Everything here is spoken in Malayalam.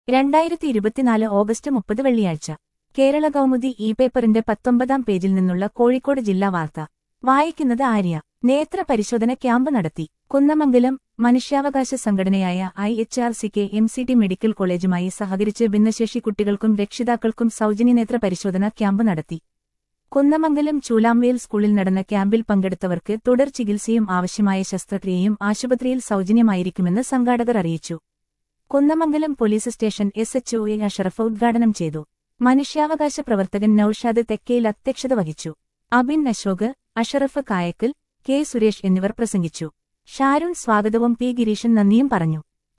രണ്ടായിരത്തി ഇരുപത്തിനാല് ഓഗസ്റ്റ് മുപ്പത് വെള്ളിയാഴ്ച കേരള കൗമുദി ഇ പേപ്പറിന്റെ പത്തൊമ്പതാം പേജിൽ നിന്നുള്ള കോഴിക്കോട് ജില്ലാ വാർത്ത വായിക്കുന്നത് ആര്യ നേത്ര പരിശോധന ക്യാമ്പ് നടത്തി കുന്നമംഗലം മനുഷ്യാവകാശ സംഘടനയായ ഐ എച്ച് ആർ സിക്ക് എം സി ടി മെഡിക്കൽ കോളേജുമായി സഹകരിച്ച് ഭിന്നശേഷി കുട്ടികൾക്കും രക്ഷിതാക്കൾക്കും സൗജന്യ നേത്ര പരിശോധന ക്യാമ്പ് നടത്തി കുന്നമംഗലം ചൂലാംവേൽ സ്കൂളിൽ നടന്ന ക്യാമ്പിൽ പങ്കെടുത്തവർക്ക് തുടർ ചികിത്സയും ആവശ്യമായ ശസ്ത്രക്രിയയും ആശുപത്രിയിൽ സൗജന്യമായിരിക്കുമെന്ന് സംഘാടകർ അറിയിച്ചു Kunnamangalam police station S H O A Ashraf ഉദ്ഘാടനം ചെയ്തു മനുഷ്യാവകാശ പ്രവർത്തകൻ നൌഷാദ് തെക്കയിൽ അധ്യക്ഷത വഹിച്ചു അബിൻ അശോക് അഷറഫ് കായക്കൽ കെ സുരേഷ് എന്നിവർ പ്രസംഗിച്ചു ഷാരുൺ സ്വാഗതവും പി ഗിരീഷൻ നന്ദിയും പറഞ്ഞു